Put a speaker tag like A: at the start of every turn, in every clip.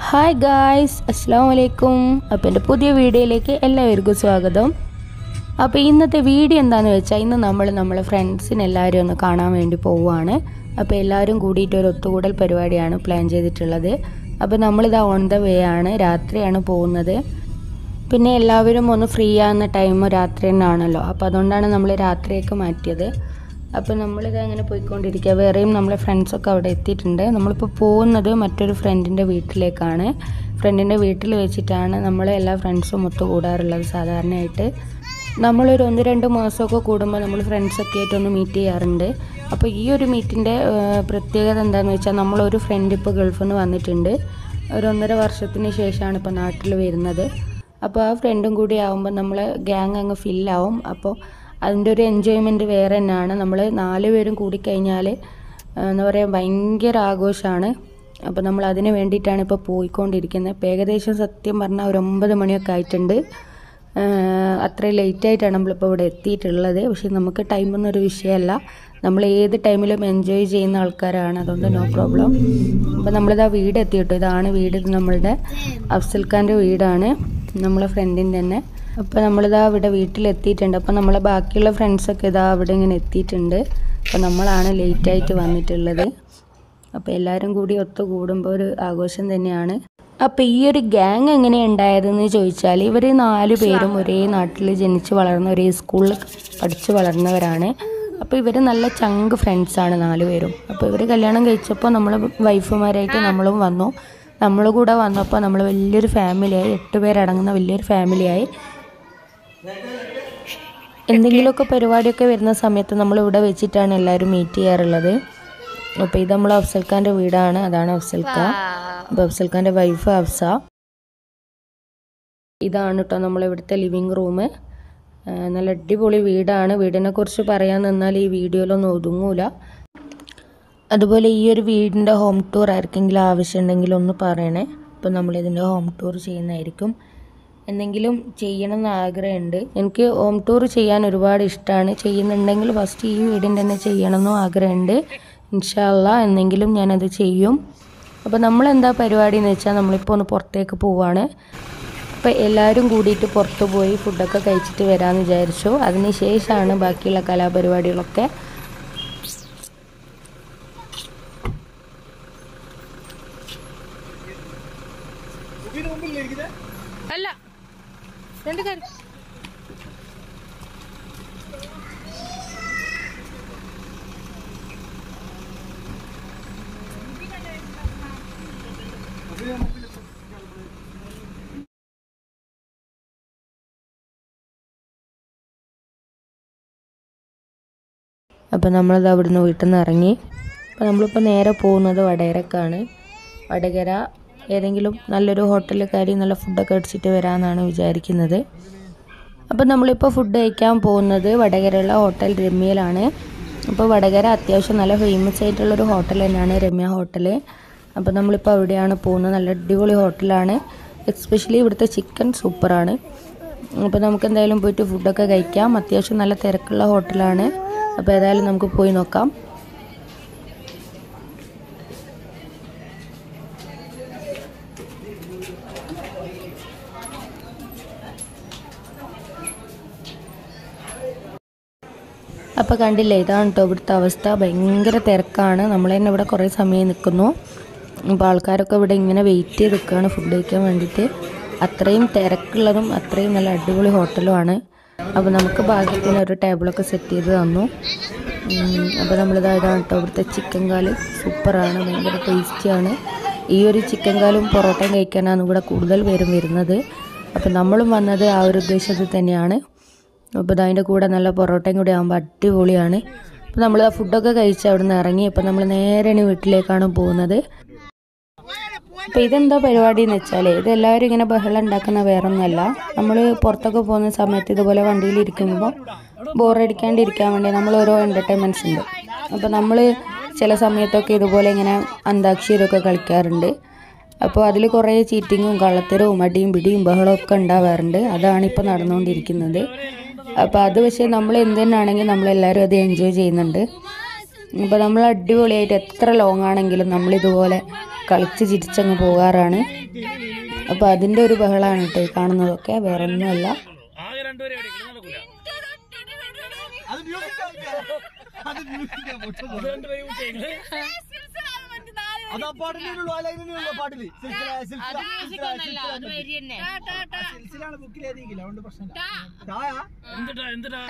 A: hi guys അസ്സാം വലൈക്കും അപ്പോൾ എൻ്റെ പുതിയ വീഡിയോയിലേക്ക് എല്ലാവർക്കും സ്വാഗതം അപ്പോൾ ഇന്നത്തെ വീഡിയോ എന്താണെന്ന് വെച്ചാൽ ഇന്ന് നമ്മൾ നമ്മളെ ഫ്രണ്ട്സിനെ എല്ലാവരും ഒന്ന് കാണാൻ വേണ്ടി പോവുകയാണ് അപ്പോൾ എല്ലാവരും കൂടിയിട്ട് ഒരു ഒത്തുകൂടൽ പരിപാടിയാണ് പ്ലാൻ ചെയ്തിട്ടുള്ളത് അപ്പോൾ നമ്മളിതാ ഓൺ ദ വേ ആണ് രാത്രിയാണ് പോകുന്നത് പിന്നെ എല്ലാവരും ഒന്ന് ഫ്രീ ആകുന്ന ടൈം രാത്രി തന്നെയാണല്ലോ അപ്പോൾ അതുകൊണ്ടാണ് നമ്മൾ രാത്രിയൊക്കെ മാറ്റിയത് അപ്പോൾ നമ്മളിത് അങ്ങനെ പോയിക്കൊണ്ടിരിക്കുക വേറെയും നമ്മളെ ഫ്രണ്ട്സൊക്കെ അവിടെ എത്തിയിട്ടുണ്ട് നമ്മളിപ്പോൾ പോകുന്നത് മറ്റൊരു ഫ്രണ്ടിൻ്റെ വീട്ടിലേക്കാണ് ഫ്രണ്ടിൻ്റെ വീട്ടിൽ വെച്ചിട്ടാണ് നമ്മൾ എല്ലാ ഫ്രണ്ട്സും ഒത്തുകൂടാറുള്ളത് സാധാരണയായിട്ട് നമ്മളൊരു ഒന്ന് രണ്ട് മാസമൊക്കെ കൂടുമ്പോൾ നമ്മൾ ഫ്രണ്ട്സൊക്കെ ആയിട്ടൊന്ന് മീറ്റ് ചെയ്യാറുണ്ട് അപ്പോൾ ഈ ഒരു മീറ്റിൻ്റെ പ്രത്യേകത എന്താണെന്ന് വെച്ചാൽ നമ്മളൊരു ഫ്രണ്ട് ഇപ്പോൾ ഗൾഫിൽ നിന്ന് വന്നിട്ടുണ്ട് ഒരു ഒന്നര വർഷത്തിന് ശേഷമാണ് ഇപ്പോൾ നാട്ടിൽ വരുന്നത് അപ്പോൾ ആ ഫ്രണ്ടും കൂടി ആകുമ്പോൾ നമ്മൾ ഗ്യാങ് അങ്ങ് ഫില്ലാവും അപ്പോൾ അതിൻ്റെ ഒരു എൻജോയ്മെൻറ്റ് വേറെ തന്നെയാണ് നമ്മൾ നാല് പേരും കൂടിക്കഴിഞ്ഞാൽ എന്താ പറയുക ഭയങ്കര ആഘോഷമാണ് അപ്പോൾ നമ്മൾ അതിന് വേണ്ടിയിട്ടാണ് ഇപ്പോൾ പോയിക്കൊണ്ടിരിക്കുന്നത് ഇപ്പോൾ ഏകദേശം സത്യം പറഞ്ഞാൽ ഒരു ഒമ്പത് മണിയൊക്കെ ആയിട്ടുണ്ട് അത്രയും ലേറ്റായിട്ടാണ് നമ്മളിപ്പോൾ ഇവിടെ എത്തിയിട്ടുള്ളത് പക്ഷേ നമുക്ക് ടൈമൊന്നും ഒരു വിഷയമല്ല നമ്മൾ ഏത് ടൈമിലും എൻജോയ് ചെയ്യുന്ന ആൾക്കാരാണ് അതുകൊണ്ട് നോ പ്രോബ്ലം അപ്പോൾ നമ്മളിതാ വീട് എത്തിയിട്ടു ഇതാണ് വീട് ഇത് നമ്മളുടെ അഫ്സൽ ഖാൻ്റെ വീടാണ് നമ്മളെ ഫ്രണ്ടിൻ്റെ തന്നെ അപ്പോൾ നമ്മളിതാ ഇവിടെ വീട്ടിലെത്തിയിട്ടുണ്ട് അപ്പോൾ നമ്മളെ ബാക്കിയുള്ള ഫ്രണ്ട്സൊക്കെ ഇതാ അവിടെ ഇങ്ങനെ എത്തിയിട്ടുണ്ട് അപ്പോൾ നമ്മളാണ് ലേറ്റായിട്ട് വന്നിട്ടുള്ളത് അപ്പോൾ എല്ലാവരും കൂടി ഒത്തു കൂടുമ്പോൾ ഒരു ആഘോഷം തന്നെയാണ് അപ്പോൾ ഈ ഒരു ഗ്യാങ് എങ്ങനെ ഉണ്ടായതെന്ന് ചോദിച്ചാൽ ഇവർ നാല് പേരും ഒരേ നാട്ടിൽ ജനിച്ച് വളർന്ന ഒരേ സ്കൂളിൽ പഠിച്ച് വളർന്നവരാണ് അപ്പോൾ ഇവർ നല്ല ചങ്ക് ഫ്രണ്ട്സാണ് നാല് പേരും അപ്പോൾ ഇവർ കല്യാണം കഴിച്ചപ്പോൾ നമ്മൾ വൈഫുമാരായിട്ട് നമ്മളും വന്നു നമ്മൾ കൂടെ വന്നപ്പോൾ നമ്മൾ വലിയൊരു ഫാമിലിയായി എട്ട് പേരടങ്ങുന്ന വലിയൊരു ഫാമിലിയായി എന്തെങ്കിലുമൊക്കെ പരിപാടിയൊക്കെ വരുന്ന സമയത്ത് നമ്മൾ ഇവിടെ വെച്ചിട്ടാണ് എല്ലാവരും മീറ്റ് ചെയ്യാറുള്ളത് അപ്പോൾ ഇത് നമ്മൾ അഫ്സൽ ഖാൻ്റെ വീടാണ് അതാണ് അഫ്സൽ ഖാൻ അപ്പോൾ അഫ്സൽ ഖാൻ്റെ വൈഫ് ഹഫ്സ ഇതാണ് കേട്ടോ നമ്മൾ ഇവിടുത്തെ ലിവിങ് റൂം നല്ല അടിപൊളി വീടാണ് വീടിനെ കുറിച്ച് പറയാൻ നിന്നാൽ ഈ വീഡിയോയിലൊന്നും ഒതുങ്ങൂല അതുപോലെ ഈ ഒരു വീടിൻ്റെ ഹോം ടൂർ ആർക്കെങ്കിലും ആവശ്യമുണ്ടെങ്കിൽ ഒന്ന് പറയണേ അപ്പോൾ നമ്മളിതിൻ്റെ ഹോം ടൂർ ചെയ്യുന്നതായിരിക്കും എന്തെങ്കിലും ചെയ്യണം എന്ന് ആഗ്രഹമുണ്ട് എനിക്ക് ഹോം ടൂർ ചെയ്യാൻ ഒരുപാട് ഇഷ്ടമാണ് ചെയ്യുന്നുണ്ടെങ്കിൽ ഫസ്റ്റ് ഈ വീടിൻ്റെ തന്നെ ചെയ്യണമെന്നും ആഗ്രഹമുണ്ട് ഇൻഷാല്ല എന്തെങ്കിലും ഞാനത് ചെയ്യും അപ്പോൾ നമ്മളെന്താ പരിപാടി എന്ന് വെച്ചാൽ നമ്മളിപ്പോൾ ഒന്ന് പുറത്തേക്ക് പോവാണ് അപ്പോൾ എല്ലാവരും കൂടിയിട്ട് പുറത്ത് പോയി ഫുഡൊക്കെ കഴിച്ചിട്ട് വരാമെന്ന് വിചാരിച്ചു അതിന് ശേഷമാണ് ബാക്കിയുള്ള കലാപരിപാടികളൊക്കെ
B: അല്ല രണ്ട് കാര്യം
A: അപ്പോൾ നമ്മളത് അവിടുന്ന് വീട്ടിൽ നിന്ന് ഇറങ്ങി അപ്പോൾ നമ്മളിപ്പോൾ നേരെ പോകുന്നത് വടകരക്കാണ് വടകര ഏതെങ്കിലും നല്ലൊരു ഹോട്ടലിൽ കയറി നല്ല ഫുഡൊക്കെ അടിച്ചിട്ട് വരാമെന്നാണ് വിചാരിക്കുന്നത് അപ്പോൾ നമ്മളിപ്പോൾ ഫുഡ് കഴിക്കാൻ പോകുന്നത് വടകരയുള്ള ഹോട്ടൽ രമ്യയിലാണ് അപ്പോൾ വടകര അത്യാവശ്യം നല്ല ഫേമസ് ആയിട്ടുള്ളൊരു ഹോട്ടൽ തന്നെയാണ് രമ്യ ഹോട്ടൽ അപ്പോൾ നമ്മളിപ്പോൾ അവിടെയാണ് പോകുന്നത് നല്ല അടിപൊളി ഹോട്ടലാണ് എസ്പെഷ്യലി ഇവിടുത്തെ ചിക്കൻ സൂപ്പറാണ് അപ്പോൾ നമുക്ക് എന്തായാലും പോയിട്ട് ഫുഡൊക്കെ കഴിക്കാം അത്യാവശ്യം നല്ല തിരക്കുള്ള ഹോട്ടലാണ് അപ്പോൾ ഏതായാലും നമുക്ക് പോയി നോക്കാം അപ്പോൾ കണ്ടില്ലേ ഇതാണ് കേട്ടോ ഇവിടുത്തെ അവസ്ഥ ഭയങ്കര തിരക്കാണ് നമ്മൾ തന്നെ ഇവിടെ കുറേ സമയം നിൽക്കുന്നു അപ്പോൾ ആൾക്കാരൊക്കെ ഇവിടെ ഇങ്ങനെ വെയിറ്റ് ചെയ്ത് നിൽക്കുകയാണ് ഫുഡ് കഴിക്കാൻ വേണ്ടിയിട്ട് അത്രയും തിരക്കുള്ളതും അത്രയും നല്ല അടിപൊളി ഹോട്ടലുമാണ് അപ്പോൾ നമുക്ക് ഭാഗ്യത്തിന് ഒരു ടേബിളൊക്കെ സെറ്റ് ചെയ്ത് തന്നു അപ്പോൾ നമ്മളിതാ ഇതാണ് കേട്ടോ ഇവിടുത്തെ ചിക്കൻ കാല് സൂപ്പറാണ് ഭയങ്കര ടേസ്റ്റിയാണ് ഈ ഒരു ചിക്കൻ കാലും പൊറോട്ടയും കഴിക്കാനാണ് ഇവിടെ കൂടുതൽ പേരും വരുന്നത് അപ്പോൾ നമ്മളും വന്നത് ആ ഒരു ഉദ്ദേശത്തിൽ തന്നെയാണ് അപ്പോൾ അതിൻ്റെ കൂടെ നല്ല പൊറോട്ടയും കൂടി ആകുമ്പോൾ അടിപൊളിയാണ് അപ്പോൾ നമ്മൾ ആ ഫുഡൊക്കെ കഴിച്ച് അവിടെ നിന്ന് ഇറങ്ങി അപ്പോൾ നമ്മൾ നേരെ ഇനി വീട്ടിലേക്കാണ് പോകുന്നത് അപ്പോൾ ഇതെന്താ പരിപാടി എന്ന് വെച്ചാൽ ഇത് എല്ലാവരും ഇങ്ങനെ ബഹളം ഉണ്ടാക്കുന്ന വേറൊന്നുമല്ല നമ്മൾ പുറത്തൊക്കെ പോകുന്ന സമയത്ത് ഇതുപോലെ വണ്ടിയിൽ ഇരിക്കുമ്പോൾ ബോറടിക്കാണ്ടിരിക്കാൻ വേണ്ടി നമ്മൾ ഓരോ എൻ്റർടൈൻമെൻറ്റ്സ് ഉണ്ട് അപ്പോൾ നമ്മൾ ചില സമയത്തൊക്കെ ഇതുപോലെ ഇങ്ങനെ അന്താക്ഷരിയൊക്കെ കളിക്കാറുണ്ട് അപ്പോൾ അതിൽ കുറേ ചീറ്റിങ്ങും കള്ളത്തരവും അടിയും പിടിയും ബഹളവും ഒക്കെ ഉണ്ടാവാറുണ്ട് അതാണ് ഇപ്പോൾ നടന്നുകൊണ്ടിരിക്കുന്നത് അപ്പോൾ അത് പക്ഷേ നമ്മൾ എന്ത് തന്നെയാണെങ്കിൽ നമ്മളെല്ലാവരും അത് എൻജോയ് ചെയ്യുന്നുണ്ട് അപ്പോൾ നമ്മൾ അടിപൊളിയായിട്ട് എത്ര ലോങ് ആണെങ്കിലും നമ്മളിതുപോലെ കളിച്ച് ചിരിച്ചങ്ങ് പോകാറാണ് അപ്പോൾ അതിൻ്റെ ഒരു ബഹളമാണ് കേട്ടോ ഈ കാണുന്നതൊക്കെ വേറെ ഒന്നുമല്ല
C: ആകെ രണ്ടുപേരെ അടിക്കണം നടക്കൂല
D: അത് മ്യൂസിക് അത് മ്യൂസിക്
C: അത് രണ്ടുപേരും കുട്ടികള്
D: അത് ആ പാട്ടിലുള്ളൂ ആ ലൈനിലുള്ള പാട്ടില് സിൽസില സിൽസില സിൽസില സിൽസിലാണ് ബുക്കിൽ എഴുതിയില്ല അതുകൊണ്ട് പ്രശ്നമില്ല ടായ
C: എന്തിട്ടാ എന്തിട്ടാ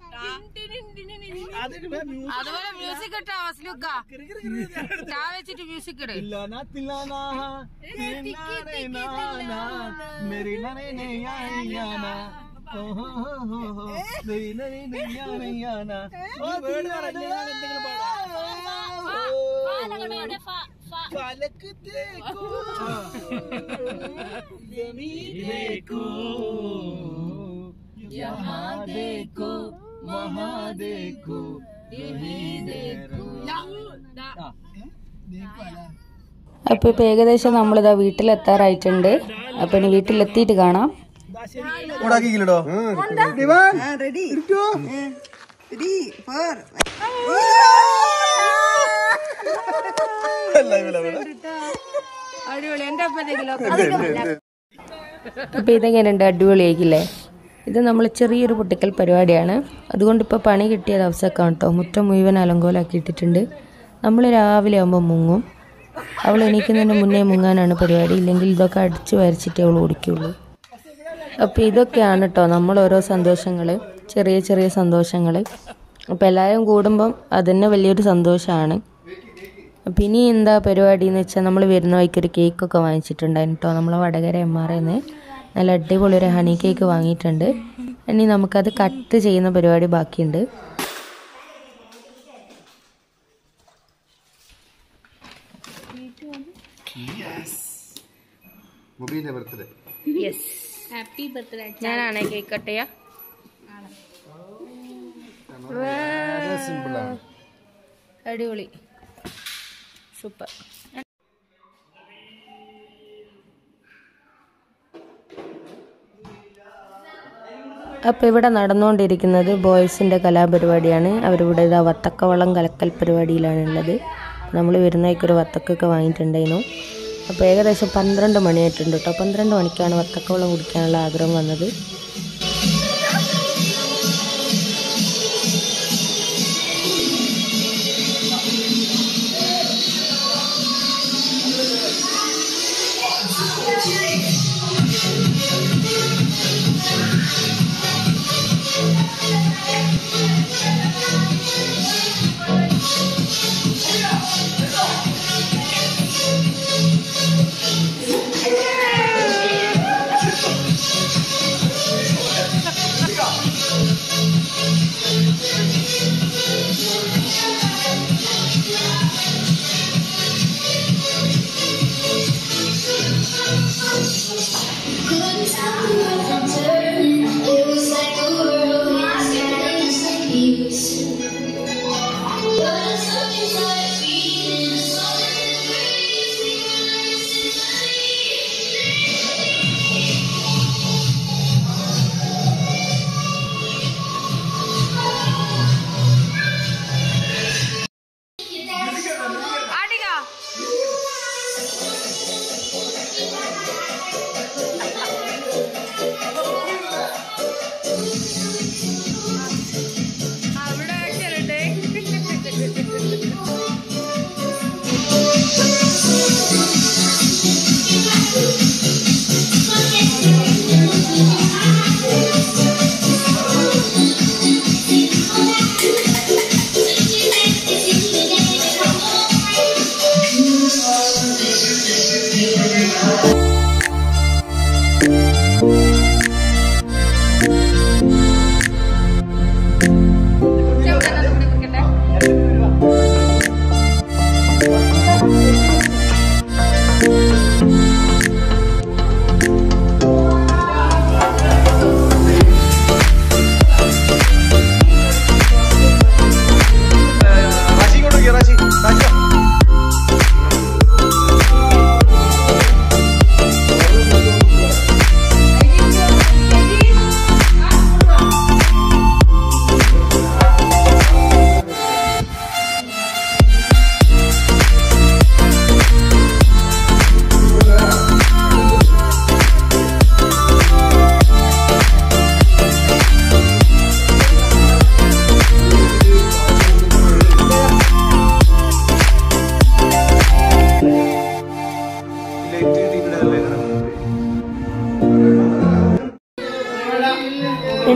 D: അതിന് മ്യൂസിക്
B: അതുപോലെ മ്യൂസിക് ഇട്ടാ വസ്ലുക്ക ചാ വെച്ചിട്ട് മ്യൂസിക് ഇട്
D: തില്ലാന തില്ലാന തില്ലാനെ നാന മേരി നനെ നെയ്യാന ഓഹോ ഹോ ഹോ നെയ് നെയ് നെയ്യാന ഓ തില്ലാന ഫലക് देखो जमीन देखो यहाँ देखो वहाँ देखो यहीं देखो
A: അപ്പോൾ ഇപ്പോൾ ഏകദേശം നമ്മളിതാ വീട്ടിലെത്താറായിട്ടുണ്ട് അപ്പോൾ ഇനി വീട്ടിലെത്തിയിട്ട് കാണാം
D: ഓടാക്കിക്കില്ലടോ
E: റെഡി ത്രീ ഫോർ
B: അടിപൊളി എന്റെ അപ്പത്തേക്കിലോ
A: അപ്പോൾ ഇതെങ്ങനെയുണ്ട് അടിപൊളിയാക്കില്ലേ ഇത് നമ്മൾ ചെറിയൊരു പൊട്ടിക്കൽ പരിപാടിയാണ് അതുകൊണ്ട് ഇപ്പോൾ പണി കിട്ടിയ ദിവസമൊക്കെ കേട്ടോ മുറ്റം മുഴുവൻ അലങ്കോലാക്കി ഇട്ടിട്ടുണ്ട് നമ്മൾ രാവിലെ ആകുമ്പോൾ മുങ്ങും അവൾ എണീക്കുന്നതിന് മുന്നേ മുങ്ങാനാണ് പരിപാടി ഇല്ലെങ്കിൽ ഇതൊക്കെ അടിച്ച് വരച്ചിട്ടേ അവൾ ഓടിക്കുള്ളൂ അപ്പോൾ ഇതൊക്കെയാണ് കേട്ടോ നമ്മൾ ഓരോ സന്തോഷങ്ങൾ ചെറിയ ചെറിയ സന്തോഷങ്ങൾ അപ്പോൾ എല്ലാവരും കൂടുമ്പം അതന്നെ വലിയൊരു സന്തോഷമാണ് അപ്പം ഇനി എന്താ പരിപാടി എന്ന് വെച്ചാൽ നമ്മൾ വരുന്ന വഴിക്ക് ഒരു കേക്കൊക്കെ വാങ്ങിച്ചിട്ടുണ്ടായിരുന്നു കേട്ടോ നമ്മളെ വടകര എം ആർ എന്ന് നല്ല അടിപൊളി ഒരു ഹണി കേക്ക് വാങ്ങിയിട്ടുണ്ട് ഇനി നമുക്കത് കട്ട് ചെയ്യുന്ന പരിപാടി ബാക്കിയുണ്ട്
D: മുബീന്റെ ബർത്ത്ഡേ
A: ഞാനാണ് കേക്ക് കട്ട് ചെയ്യാ അടിപൊളി സൂപ്പർ അപ്പോൾ ഇവിടെ നടന്നുകൊണ്ടിരിക്കുന്നത് ബോയ്സിൻ്റെ കലാപരിപാടിയാണ് അവരിവിടെ ഇതാ വത്തക്കവളം കലക്കൽ പരിപാടിയിലാണ് ഉള്ളത് നമ്മൾ വരുന്നേക്ക് ഒരു വത്തക്കൊക്കെ വാങ്ങിയിട്ടുണ്ടായിരുന്നു അപ്പോൾ ഏകദേശം പന്ത്രണ്ട് മണിയായിട്ടുണ്ട് കേട്ടോ പന്ത്രണ്ട് മണിക്കാണ് വത്തക്കവളം കുടിക്കാനുള്ള ആഗ്രഹം വന്നത്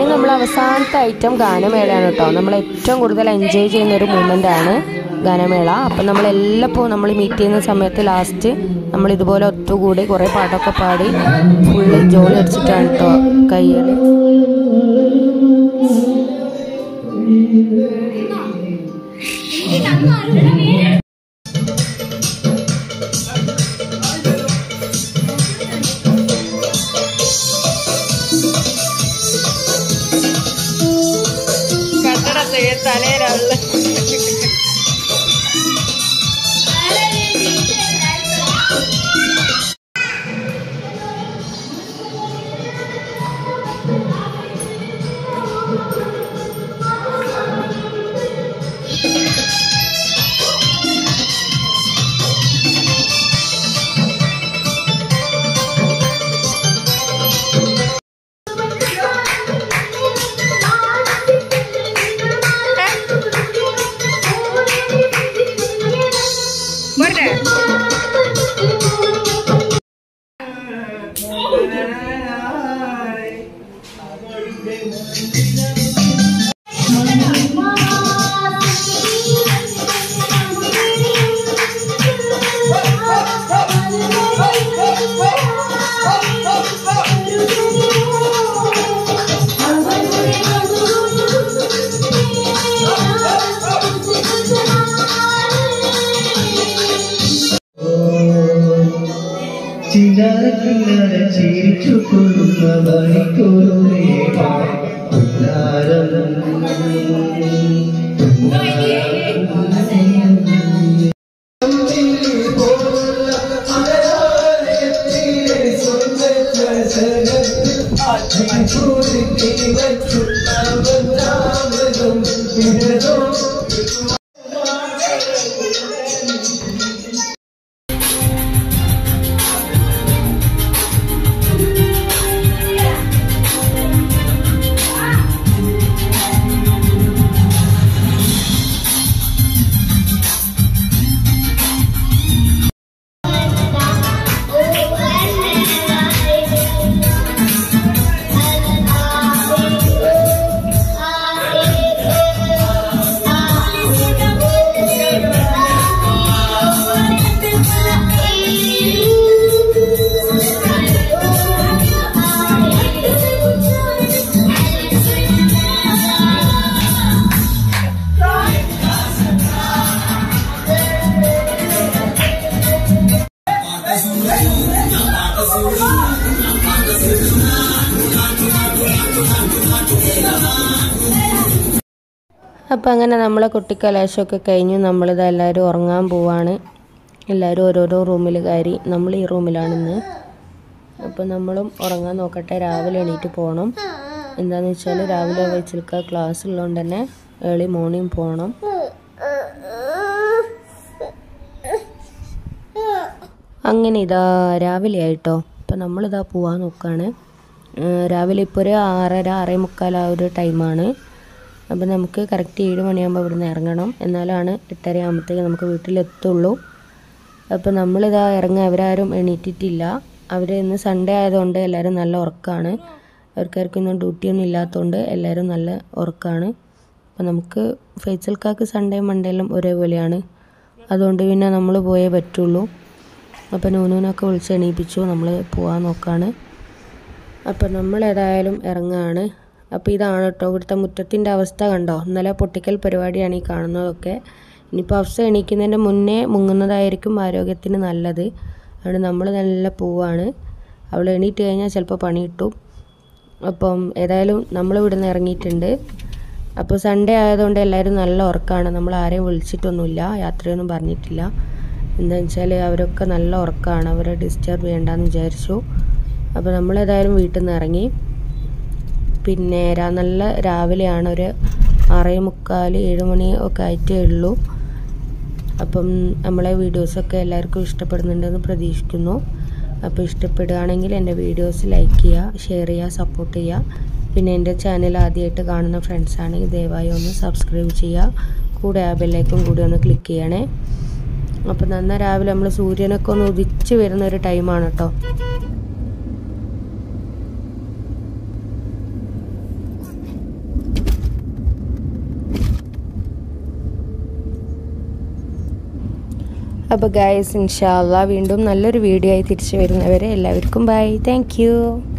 A: ഇനി നമ്മൾ അവസാനത്തെ ഐറ്റം ഗാനമേളയാണ് കേട്ടോ നമ്മൾ ഏറ്റവും കൂടുതൽ എൻജോയ് ചെയ്യുന്ന ഒരു മൂമെൻ്റ് ആണ് ഗാനമേള അപ്പം നമ്മൾ എല്ലപ്പോൾ നമ്മൾ മീറ്റ് ചെയ്യുന്ന സമയത്ത് ലാസ്റ്റ് നമ്മൾ ഇതുപോലെ ഒത്തുകൂടി കുറേ പാട്ടൊക്കെ പാടി ഫുള്ള് ജോലി അടിച്ചിട്ടാണ് കേട്ടോ കയ്യിൽ
F: ചിലരെ ചിരിച്ചു കൊള്ളുന്ന മണിക്കൂറേ
A: അപ്പം അങ്ങനെ നമ്മളെ കുട്ടിക്കലാശമൊക്കെ കഴിഞ്ഞു നമ്മളിത് എല്ലാവരും ഉറങ്ങാൻ പോവാണ് എല്ലാവരും ഓരോരോ റൂമിൽ കയറി നമ്മൾ ഈ റൂമിലാണിന്ന് അപ്പം നമ്മളും ഉറങ്ങാൻ നോക്കട്ടെ രാവിലെ എണീറ്റ് പോകണം എന്താണെന്ന് വെച്ചാൽ രാവിലെ വെച്ചിരിക്കുക ക്ലാസ് ഉള്ളതുകൊണ്ട് തന്നെ ഏർലി മോർണിംഗ് പോകണം അങ്ങനെ ഇതാ രാവിലെ ആയിട്ടോ അപ്പം നമ്മളിതാ പോവാൻ നോക്കുകയാണ് ഏഹ് രാവിലെ ഇപ്പോൾ ഒരു ആറര ആറേ മുക്കാൽ ആ ഒരു ടൈമാണ് അപ്പം നമുക്ക് കറക്റ്റ് ഏഴ് മണിയാകുമ്പോൾ ഇവിടുന്ന് ഇറങ്ങണം എന്നാലാണ് എട്ടര ആകുമ്പോഴത്തേക്ക് നമുക്ക് വീട്ടിലെത്തുള്ളൂ അപ്പോൾ നമ്മളിതാ ഇറങ്ങുക അവരാരും എണീറ്റിട്ടില്ല അവർ ഇന്ന് സൺഡേ ആയതുകൊണ്ട് എല്ലാവരും നല്ല ഉറക്കമാണ് അവർക്കാർക്കും ഇന്ന് ഡ്യൂട്ടിയൊന്നും ഇല്ലാത്തതുകൊണ്ട് എല്ലാവരും നല്ല ഉറക്കമാണ് അപ്പോൾ നമുക്ക് ഫേസൽക്കാക്ക് സൺഡേ മൺഡേയിലും ഒരേപോലെയാണ് അതുകൊണ്ട് പിന്നെ നമ്മൾ പോയേ പറ്റുള്ളൂ അപ്പോൾ നൂനൂനൊക്കെ വിളിച്ച് എണീപ്പിച്ചു നമ്മൾ പോകാൻ നോക്കുകയാണ് അപ്പോൾ നമ്മൾ ഏതായാലും ഇറങ്ങുകയാണ് അപ്പോൾ ഇതാണ് കേട്ടോ ഇവിടുത്തെ മുറ്റത്തിൻ്റെ അവസ്ഥ കണ്ടോ ഇന്നലെ പൊട്ടിക്കൽ പരിപാടിയാണ് ഈ കാണുന്നതൊക്കെ ഇനിയിപ്പോൾ അവസ്ഥ എണീക്കുന്നതിൻ്റെ മുന്നേ മുങ്ങുന്നതായിരിക്കും ആരോഗ്യത്തിന് നല്ലത് അതുകൊണ്ട് നമ്മൾ നല്ല പോവാണ് അവൾ എണീറ്റ് കഴിഞ്ഞാൽ ചിലപ്പോൾ പണി കിട്ടും അപ്പം ഏതായാലും നമ്മൾ ഇവിടുന്ന് ഇറങ്ങിയിട്ടുണ്ട് അപ്പോൾ സൺഡേ ആയതുകൊണ്ട് എല്ലാവരും നല്ല ഉറക്കമാണ് നമ്മൾ ആരെയും വിളിച്ചിട്ടൊന്നുമില്ല യാത്രയൊന്നും പറഞ്ഞിട്ടില്ല എന്താണെന്ന് വെച്ചാൽ അവരൊക്കെ നല്ല ഉറക്കമാണ് അവരെ ഡിസ്റ്റർബ് ചെയ്യണ്ടെന്ന് വിചാരിച്ചു അപ്പോൾ നമ്മളേതായാലും വീട്ടിൽ നിന്ന് ഇറങ്ങി പിന്നെ രാ നല്ല രാവിലെയാണ് ഒരു ആറേ മുക്കാൽ ഏഴ് മണി ഒക്കെ ആയിട്ടേ ഉള്ളൂ അപ്പം നമ്മളെ വീഡിയോസൊക്കെ എല്ലാവർക്കും ഇഷ്ടപ്പെടുന്നുണ്ടെന്ന് പ്രതീക്ഷിക്കുന്നു അപ്പോൾ ഇഷ്ടപ്പെടുകയാണെങ്കിൽ എൻ്റെ വീഡിയോസ് ലൈക്ക് ചെയ്യുക ഷെയർ ചെയ്യുക സപ്പോർട്ട് ചെയ്യുക പിന്നെ എൻ്റെ ചാനൽ ആദ്യമായിട്ട് കാണുന്ന ഫ്രണ്ട്സ് ആണെങ്കിൽ ദയവായി ഒന്ന് സബ്സ്ക്രൈബ് ചെയ്യുക കൂടെ ആ ബെല്ലൈക്കും കൂടി ഒന്ന് ക്ലിക്ക് ചെയ്യണേ അപ്പോൾ നന്ന രാവിലെ നമ്മൾ സൂര്യനൊക്കെ ഒന്ന് ഉദിച്ച് വരുന്ന ഒരു ടൈമാണ് കേട്ടോ അപ്പോൾ ഗായസ് ഇൻഷാല്ല വീണ്ടും നല്ലൊരു വീഡിയോ ആയി തിരിച്ചു വരുന്നവരെ എല്ലാവർക്കും ബൈ താങ്ക്